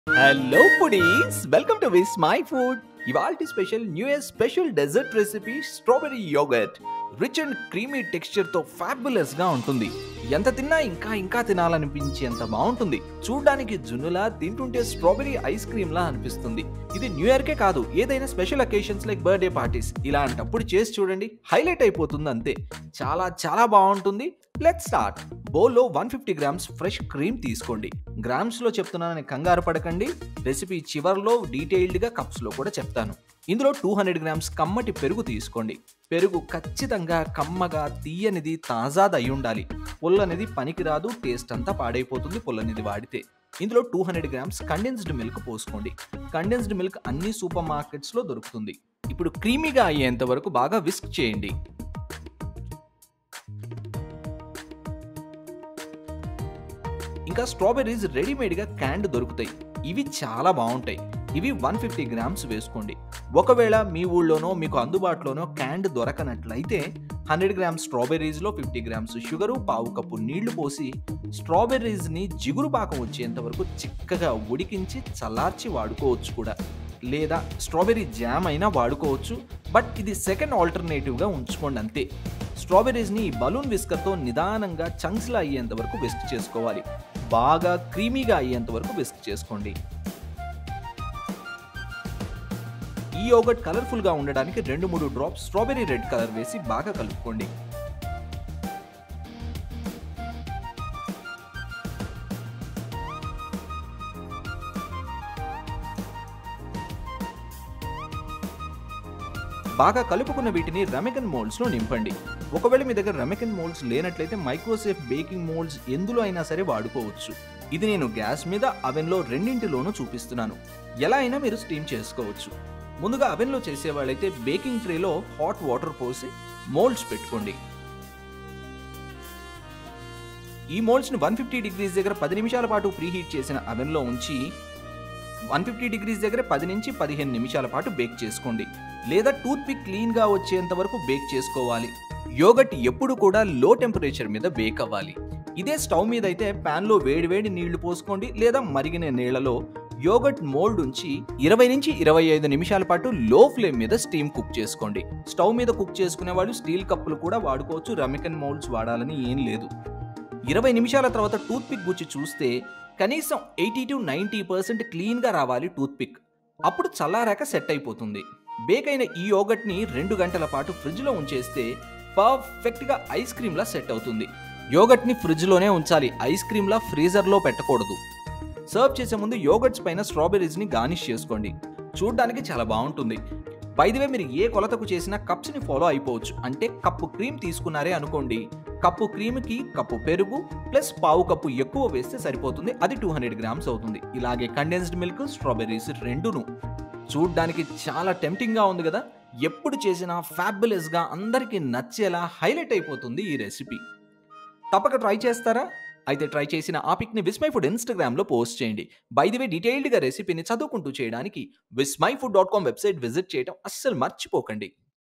hello foodies welcome to Vismai food ఇవాల్టి special new year special dessert recipe strawberry yogurt rich and creamy texture తో fabulous గా ఉంటుంది ఎంత తిన్నా ఇంకా ఇంకా తినాలనిపించేంత బాగుంటుంది చూడ్డానికి జున్నులా తింటుంటే స్ట్రాబెరీ ఐస్ క్రీమ్ లా అనిపిస్తుంది ఇది న్యూ ఇయర్ కే కాదు ఏదైనా special occasions like birthday parties ఇలాంటప్పుడు చేసి చూడండి హైలైట్ అయిపోతుంది అంతే చాలా చాలా బాగుంటుంది లెట్ స్టార్ట్ బౌల్లో one fifty grams fresh cream తీసుకోండి గ్రామ్స్లో చెప్తున్నానని కంగారు పడకండి రెసిపీ చివర్లో డీటెయిల్డ్గా కప్స్లో కూడా చెప్తాను ఇందులో టూ హండ్రెడ్ గ్రామ్స్ కమ్మటి పెరుగు తీసుకోండి పెరుగు ఖచ్చితంగా కమ్మగా తీయనిది తాజాది అయి ఉండాలి పుల్లనిది పనికిరాదు టేస్ట్ అంతా పాడైపోతుంది పుల్లనిది వాడితే ఇందులో two hundred grams condensed milk పోసుకోండి కండెన్స్డ్ మిల్క్ అన్ని సూపర్ మార్కెట్స్లో దొరుకుతుంది ఇప్పుడు క్రీమీగా అయ్యేంత వరకు బాగా విస్క్ చేయండి ఇంకా స్ట్రాబెర్రీస్ రెడీమేడ్గా క్యాండ్ దొరుకుతాయి ఇవి చాలా బాగుంటాయి ఇవి వన్ ఫిఫ్టీ గ్రామ్స్ వేసుకోండి ఒకవేళ మీ ఊళ్ళోనో మీకు అందుబాటులోనో క్యాండ్ దొరకనట్లయితే హండ్రెడ్ గ్రామ్స్ స్ట్రాబెర్రీస్లో ఫిఫ్టీ గ్రామ్స్ షుగరు పావు కప్పు నీళ్లు పోసి స్ట్రాబెర్రీస్ని జిగురు పాకం వచ్చేంత వరకు చిక్కగా ఉడికించి చల్లార్చి వాడుకోవచ్చు కూడా లేదా స్ట్రాబెర్రీ జామ్ అయినా వాడుకోవచ్చు బట్ ఇది సెకండ్ ఆల్టర్నేటివ్గా ఉంచుకోండి అంతే స్ట్రాబెర్రీస్ని బలూన్ విస్కర్తో నిదానంగా చంక్స్లా అయ్యేంత వరకు విస్క్ చేసుకోవాలి బాగా క్రీమీగా అయ్యేంత వరకు విస్క్ చేసుకోండి ఈ యోగట్ కలర్ఫుల్గా ఉండడానికి రెండు మూడు డ్రాప్స్ స్ట్రాబెర్రీ రెడ్ కలర్ వేసి బాగా కలుపుకోండి బాగా కలుపుకున్న వీటిని రెమెకన్ మోల్డ్స్లో నింపండి ఒకవేళ మీ దగ్గర రెమెకన్ మోల్డ్స్ లేనట్లయితే మైక్రోసేఫ్ బేకింగ్ మోల్డ్స్ ఎందులో అయినా సరే వాడుకోవచ్చు ఇది నేను గ్యాస్ మీద అవెన్లో రెండింటిలోనూ చూపిస్తున్నాను ఎలా అయినా మీరు స్టీమ్ చేసుకోవచ్చు ముందుగా అవెన్లో చేసేవాళ్ళైతే బేకింగ్ ట్రేలో హాట్ వాటర్ పోసి మోల్డ్స్ పెట్టుకోండి ఈ మోల్డ్స్ని వన్ ఫిఫ్టీ డిగ్రీస్ దగ్గర పది నిమిషాల పాటు ప్రీహీట్ చేసిన అవెన్లో ఉంచి వన్ ఫిఫ్టీ డిగ్రీస్ దగ్గర పది నుంచి పదిహేను నిమిషాల పాటు బేక్ చేసుకోండి లేదా టూత్ పిక్ క్లీన్గా వచ్చేంత వరకు బేక్ చేసుకోవాలి యోగట్ ఎప్పుడు కూడా లో టెంపరేచర్ మీద బేక్ అవ్వాలి ఇదే స్టవ్ మీద అయితే ప్యాన్లో వేడివేడి నీళ్లు పోసుకోండి లేదా మరిగిన నీళ్లలో యోగట్ మోల్డ్ ఉంచి ఇరవై నుంచి ఇరవై ఐదు నిమిషాల పాటు లో ఫ్లేమ్ మీద స్టీమ్ కుక్ చేసుకోండి స్టవ్ మీద కుక్ చేసుకునే వాళ్ళు స్టీల్ కప్పులు కూడా వాడుకోవచ్చు రమికన్ మోల్డ్స్ వాడాలని ఏం లేదు ఇరవై నిమిషాల తర్వాత టూత్ పిక్ గుచ్చి చూస్తే కనీసం ఎయిటీ టు నైంటీ పర్సెంట్ క్లీన్గా రావాలి టూత్ పిక్ అప్పుడు చల్లారాక సెట్ అయిపోతుంది బేక్ అయిన ఈ యోగట్ని రెండు గంటల పాటు ఫ్రిడ్జ్లో ఉంచేస్తే పర్ఫెక్ట్గా ఐస్ క్రీమ్లా సెట్ అవుతుంది యోగట్ని ఫ్రిడ్జ్లోనే ఉంచాలి ఐస్ క్రీమ్లా ఫ్రీజర్లో పెట్టకూడదు సర్వ్ చేసే ముందు యోగట్స్ పైన స్ట్రాబెర్రీస్ని గార్నిష్ చేసుకోండి చూడ్డానికి చాలా బాగుంటుంది బైదివే మీరు ఏ కొలతకు చేసినా కప్స్ని ఫాలో అయిపోవచ్చు అంటే కప్పు క్రీమ్ తీసుకున్నారే అనుకోండి కప్పు క్రీమ్కి కప్పు పెరుగు ప్లస్ పావు కప్పు ఎక్కువ వేస్తే సరిపోతుంది అది టూ హండ్రెడ్ గ్రామ్స్ అవుతుంది ఇలాగే కండెన్స్డ్ మిల్క్ స్ట్రాబెర్రీస్ రెండును చూడ్డానికి చాలా టెంప్టింగ్గా ఉంది కదా ఎప్పుడు చేసినా ఫ్యాబులస్గా అందరికీ నచ్చేలా హైలైట్ అయిపోతుంది ఈ రెసిపీ తప్పక ట్రై చేస్తారా అయితే ట్రై చేసిన ఆ పిక్ని విస్మై ఫుడ్ ఇన్స్టాగ్రామ్లో పోస్ట్ చేయండి బై ది వే డీటెయిల్డ్గా రెసిపీని చదువుకుంటూ చేయడానికి Vismai food dot com website visit చేయడం అస్సలు మర్చిపోకండి